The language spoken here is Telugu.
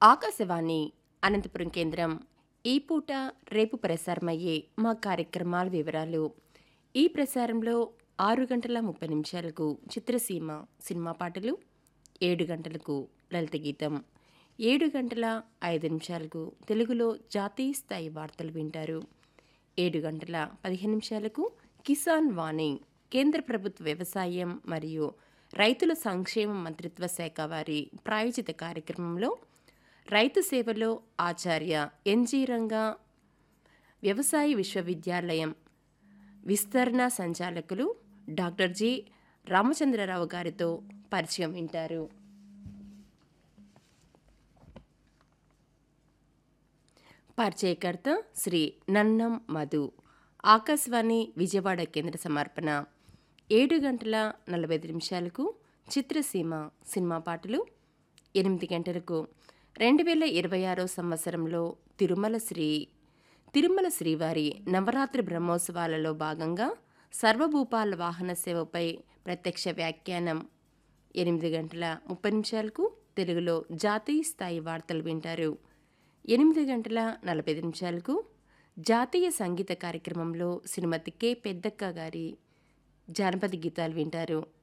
ఆకాశవాణి అనంతపురం కేంద్రం ఈ పూట రేపు ప్రసారమయ్యే మా కార్యక్రమాల వివరాలు ఈ ప్రసారంలో ఆరు గంటల ముప్పై నిమిషాలకు చిత్రసీమ సినిమా పాటలు ఏడు గంటలకు లలిత గీతం ఏడు గంటల ఐదు నిమిషాలకు తెలుగులో జాతీయ స్థాయి వార్తలు వింటారు ఏడు గంటల పదిహేను నిమిషాలకు కిసాన్ వాణి కేంద్ర ప్రభుత్వ వ్యవసాయం మరియు రైతుల సంక్షేమ మంత్రిత్వ శాఖ వారి ప్రాయోజిత కార్యక్రమంలో రైతు సేవలో ఆచార్య ఎన్జీ రంగా వ్యవసాయ విశ్వవిద్యాలయం విస్తరణ సంచాలకులు డాక్టర్ జి రామచంద్రరావు గారితో పరిచయం వింటారు పరిచయకర్త శ్రీ నన్నం మధు ఆకాశవాణి విజయవాడ కేంద్ర సమర్పణ ఏడు గంటల నలభై ఐదు నిమిషాలకు చిత్రసీమ సినిమా పాటలు ఎనిమిది గంటలకు రెండు వేల ఇరవై ఆరో సంవత్సరంలో తిరుమల శ్రీ తిరుమల శ్రీవారి నవరాత్రి బ్రహ్మోత్సవాలలో భాగంగా సర్వభూపాల వాహన సేవపై ప్రత్యక్ష వ్యాఖ్యానం ఎనిమిది గంటల ముప్పై నిమిషాలకు తెలుగులో జాతీయ స్థాయి వార్తలు వింటారు ఎనిమిది గంటల నలభై ఐదు నిమిషాలకు జాతీయ సంగీత కార్యక్రమంలో శ్రీమతి కె పెద్దక్క గారి జానపద గీతాలు వింటారు